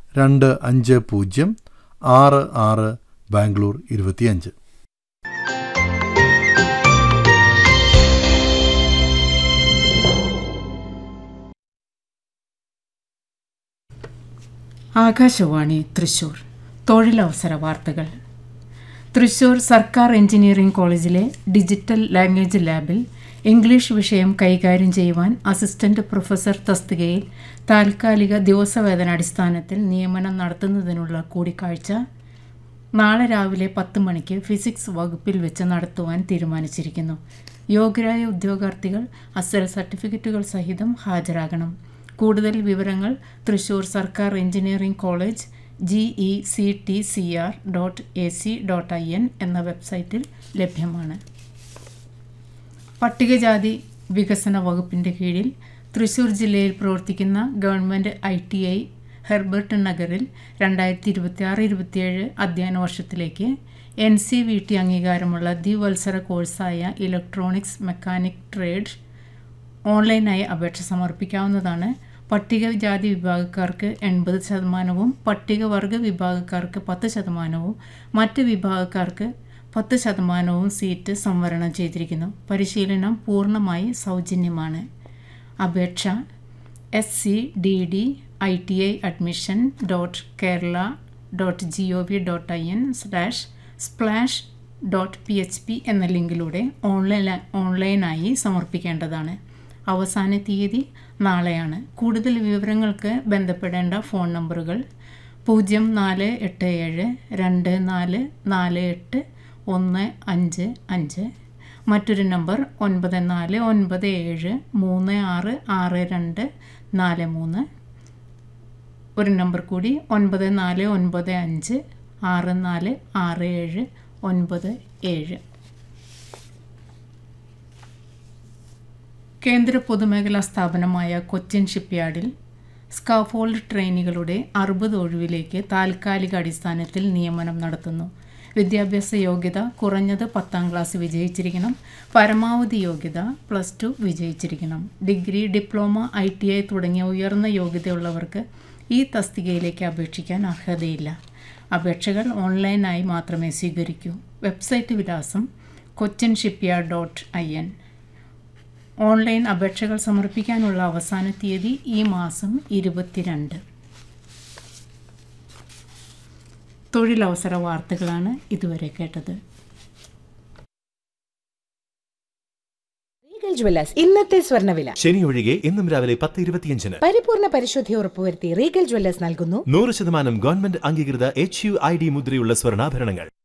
രണ്ട് അഞ്ച് പൂജ്യം ആറ് ആറ് ബാംഗ്ലൂർ ഇരുപത്തിയഞ്ച് ആകാശവാണി തൃശൂർ തൊഴിലവസര വാർത്തകൾ തൃശൂർ സർക്കാർ എഞ്ചിനീയറിംഗ് കോളേജിലെ ഡിജിറ്റൽ ലാംഗ്വേജ് ലാബിൽ ഇംഗ്ലീഷ് വിഷയം കൈകാര്യം ചെയ്യുവാൻ അസിസ്റ്റന്റ് പ്രൊഫസർ തസ്തികയിൽ താൽക്കാലിക ദിവസവേതനാടിസ്ഥാനത്തിൽ നിയമനം നടത്തുന്നതിനുള്ള കൂടിക്കാഴ്ച നാളെ രാവിലെ പത്ത് മണിക്ക് ഫിസിക്സ് വകുപ്പിൽ വെച്ച് നടത്തുവാൻ തീരുമാനിച്ചിരിക്കുന്നു യോഗ്യരായ ഉദ്യോഗാർത്ഥികൾ അസൽ സർട്ടിഫിക്കറ്റുകൾ സഹിതം ഹാജരാകണം കൂടുതൽ വിവരങ്ങൾ തൃശൂർ സർക്കാർ engineering college G E C T C R dot A C dot I N എന്ന വെബ്സൈറ്റിൽ ലഭ്യമാണ് പട്ടികജാതി വികസന വകുപ്പിൻ്റെ കീഴിൽ തൃശൂർ ജില്ലയിൽ പ്രവർത്തിക്കുന്ന government I T I Herbert നഗറിൽ രണ്ടായിരത്തി ഇരുപത്തി ആറ് ഇരുപത്തിയേഴ് അധ്യയന വർഷത്തിലേക്ക് എൻ സി വി ടി അംഗീകാരമുള്ള ദ്വിവത്സര കോഴ്സായ ഇലക്ട്രോണിക്സ് മെക്കാനിക് ട്രേഡ് ഓൺലൈനായി അപേക്ഷ സമർപ്പിക്കാവുന്നതാണ് പട്ടികജാതി വിഭാഗക്കാർക്ക് എൺപത് ശതമാനവും പട്ടികവർഗ വിഭാഗക്കാർക്ക് പത്ത് ശതമാനവും മറ്റ് വിഭാഗക്കാർക്ക് പത്ത് ശതമാനവും സീറ്റ് സംവരണം ചെയ്തിരിക്കുന്നു പരിശീലനം പൂർണ്ണമായി സൗജന്യമാണ് അപേക്ഷ S C D D I T I admission dot Kerala dot G O V dot I N slash splash dot P H P എന്ന ലിങ്കിലൂടെ ഓൺലൈൻ ഓൺലൈനായി സമർപ്പിക്കേണ്ടതാണ് അവസാന തീയതി നാളെയാണ് കൂടുതൽ വിവരങ്ങൾക്ക് ബന്ധപ്പെടേണ്ട ഫോൺ നമ്പറുകൾ പൂജ്യം നാല് എട്ട് ഏഴ് രണ്ട് നാല് നാല് എട്ട് ഒന്ന് അഞ്ച് അഞ്ച് മറ്റൊരു നമ്പർ ഒൻപത് നാല് ഒൻപത് ഏഴ് മൂന്ന് ആറ് ആറ് രണ്ട് നാല് മൂന്ന് ഒരു നമ്പർ കൂടി ഒൻപത് നാല് ഒൻപത് അഞ്ച് ആറ് നാല് ആറ് ഏഴ് ഒൻപത് ഏഴ് കേന്ദ്ര പൊതുമേഖലാ സ്ഥാപനമായ കൊച്ചിൻ ഷിപ്പ്യാർഡിൽ സ്കാഫോൾഡ് ട്രെയിനികളുടെ അറുപത് ഒഴിവിലേക്ക് താൽക്കാലിക അടിസ്ഥാനത്തിൽ നിയമനം നടത്തുന്നു വിദ്യാഭ്യാസ യോഗ്യത കുറഞ്ഞത് പത്താം ക്ലാസ് വിജയിച്ചിരിക്കണം പരമാവധി യോഗ്യത പ്ലസ് ടു വിജയിച്ചിരിക്കണം degree diploma I T I തുടങ്ങിയ ഉയർന്ന യോഗ്യതയുള്ളവർക്ക് ഈ തസ്തികയിലേക്ക് അപേക്ഷിക്കാൻ അർഹതയില്ല അപേക്ഷകൾ ഓൺലൈനായി മാത്രമേ സ്വീകരിക്കൂ വെബ്സൈറ്റ് വിലാസം Cochin shipyard dot I N online അപേക്ഷകൾ സമർപ്പിക്കാനുള്ള അവസാന തീയതി ഈ മാസം ഇരുപത്തിരണ്ട് തൊഴിലവസര വാർത്തകളാണ് ഇതുവരെ കേട്ടത് റീഗൽ ജ്വല്ലേഴ്സ് ഇന്നത്തെ സ്വർണ്ണവില ശനി ഒഴികെ ഇന്നും രാവിലെ പത്ത് ഇരുപത്തിയഞ്ചിന് പരിപൂർണ പരിശുദ്ധി ഉറപ്പുവരുത്തി റീഗൽ ജ്വല്ലേഴ്സ് നൽകുന്നു നൂറ് ശതമാനം ഗവൺമെന്റ് അംഗീകൃത എച്ച് യു ഐ ഡി മുദ്രയുള്ള സ്വർണ്ണാഭരണങ്ങൾ